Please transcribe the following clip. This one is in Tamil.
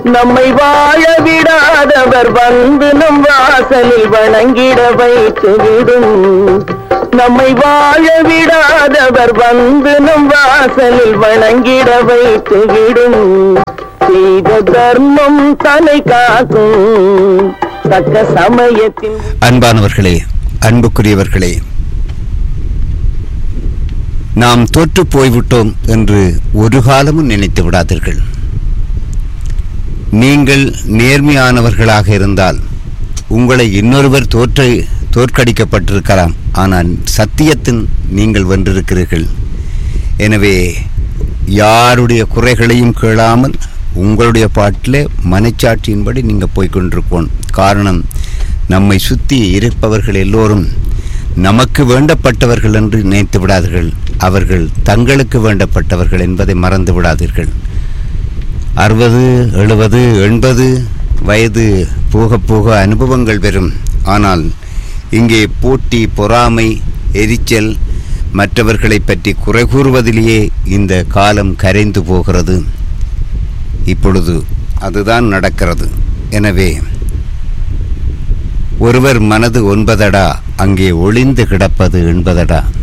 நம்மை வாழ விடாதவர் வந்து நம் வாசலில் வணங்கிட வைத்து விடும் நம்மை வாழ விடாதவர் வந்து நம் வாசலில் வணங்கிட வைத்து விடும் செய்த தர்மம் தலை காக்கும் தக்க சமயத்தின் அன்பானவர்களே அன்புக்குரியவர்களே நாம் தோற்று போய்விட்டோம் என்று ஒரு காலமும் நினைத்து விடாதீர்கள் நீங்கள் நேர்மையானவர்களாக இருந்தால் உங்களை இன்னொருவர் தோற்று தோற்கடிக்கப்பட்டிருக்கலாம் ஆனால் சத்தியத்தின் நீங்கள் வென்றிருக்கிறீர்கள் எனவே யாருடைய குறைகளையும் கேளாமல் உங்களுடைய பாட்டில் மனச்சாட்சியின்படி நீங்கள் போய்கொண்டிருக்கோம் காரணம் நம்மை சுற்றி இருப்பவர்கள் எல்லோரும் நமக்கு வேண்டப்பட்டவர்கள் என்று நினைத்து விடாதீர்கள் அவர்கள் தங்களுக்கு வேண்டப்பட்டவர்கள் என்பதை மறந்து விடாதீர்கள் அறுபது எழுபது எண்பது வயது போக போக அனுபவங்கள் வரும் ஆனால் இங்கே போட்டி பொறாமை எரிச்சல் மற்றவர்களை பற்றி குறை கூறுவதிலேயே இந்த காலம் கரைந்து போகிறது இப்பொழுது அதுதான் நடக்கிறது எனவே ஒருவர் மனது ஒன்பதடா அங்கே ஒளிந்து கிடப்பது என்பதடா